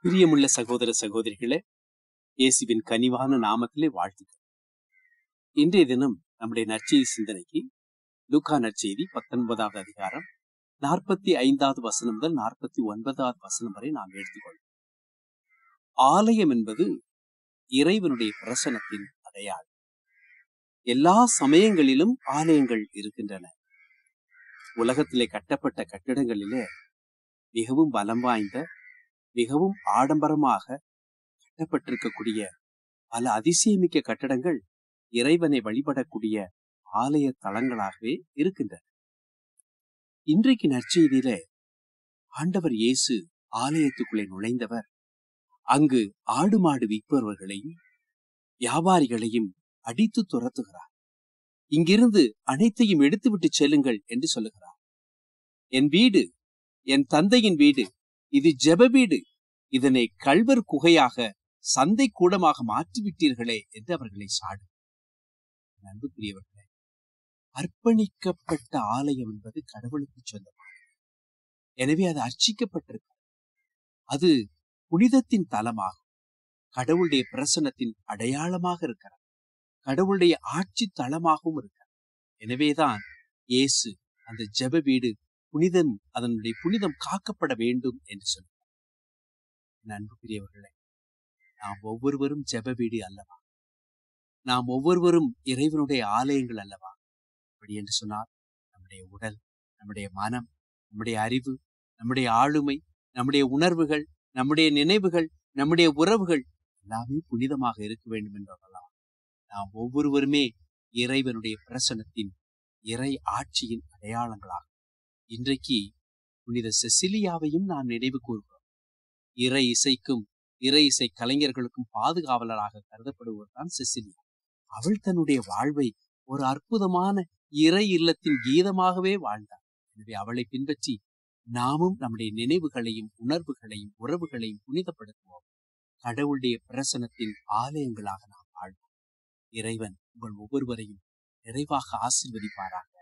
பிரியமுள்ள சகோதர சகோதரிகளே இயேசுவின் கனிவான நாமத்திலே வாழ்த்துக்கள் இன்றைய தினம் நம்முடைய நற்செய்தி சிந்தனைக்கு லூக்கா நற்செய்தி பத்தொன்பதாவது அதிகாரம் நாற்பத்தி ஐந்தாவது வசனம் முதல் நாற்பத்தி ஒன்பதாவது வசனம் வரை நாம் எடுத்துக்கொள்வோம் ஆலயம் என்பது இறைவனுடைய பிரசனத்தின் அடையாளம் எல்லா சமயங்களிலும் ஆலயங்கள் இருக்கின்றன உலகத்திலே கட்டப்பட்ட கட்டிடங்களிலே மிகவும் பலம் வாய்ந்த மிகவும் ஆடம்பரமாக கட்டப்பட்டிருக்கக்கூடிய பல அதிசயமிக்க கட்டடங்கள் இறைவனை வழிபடக்கூடிய ஆலய தலங்களாகவே இருக்கின்றன இன்றைக்கு நற்செய்தியிலே ஆண்டவர் இயேசு ஆலயத்துக்குள்ளே நுழைந்தவர் அங்கு ஆடு மாடு விற்பவர்களையும் வியாபாரிகளையும் அடித்து துரத்துகிறார் இங்கிருந்து அனைத்தையும் எடுத்துவிட்டு செல்லுங்கள் என்று சொல்லுகிறார் என் வீடு என் தந்தையின் வீடு இது ஜெப வீடு இதனை கல்வர் குகையாக சந்தை கூடமாக மாற்றிவிட்டீர்களே என்று அவர்களை சாடு அன்புக்குரியவர்களே அர்ப்பணிக்கப்பட்ட ஆலயம் என்பது கடவுளுக்கு சொந்தமானது எனவே அது அர்ச்சிக்கப்பட்டிருக்கிறது அது புனிதத்தின் தலமாகும் கடவுளுடைய பிரசனத்தின் அடையாளமாக இருக்கிறது கடவுளுடைய ஆட்சி தளமாகவும் இருக்கிறது எனவேதான் இயேசு அந்த ஜெப வீடு புனிதம் அதனுடைய புனிதம் காக்கப்பட வேண்டும் என்று சொன்னார் அன்புக்குரியவர்களே நாம் ஒவ்வொருவரும் ஜெப வீடு அல்லவா நாம் ஒவ்வொருவரும் இறைவனுடைய ஆலயங்கள் அல்லவா அப்படி என்று சொன்னால் நம்முடைய உடல் நம்முடைய மனம் நம்முடைய அறிவு நம்முடைய ஆளுமை நம்முடைய உணர்வுகள் நம்முடைய நினைவுகள் நம்முடைய உறவுகள் எல்லாமே புனிதமாக இருக்க வேண்டும் என்றெல்லாம் நாம் ஒவ்வொருவருமே இறைவனுடைய பிரசனத்தின் இறை ஆட்சியின் அடையாளங்களாகும் இன்றைக்கு புனித செசிலியாவையும் நாம் நினைவு கூறுகிறோம் இறை இசைக்கும் இறை இசை கலைஞர்களுக்கும் பாதுகாவலராக கருதப்படுவர் தான் செசிலியா அவள் தன்னுடைய வாழ்வை ஒரு அற்புதமான இறை இல்லத்தின் கீதமாகவே வாழ்ந்தார் எனவே அவளை பின்பற்றி நாமும் நம்முடைய நினைவுகளையும் உணர்வுகளையும் உறவுகளையும் புனிதப்படுத்துவோம் கடவுளுடைய பிரசனத்தின் ஆலயங்களாக நாம் வாழ்வோம் இறைவன் உங்கள் ஒவ்வொருவரையும் நிறைவாக ஆசிர்வதிப்பாராக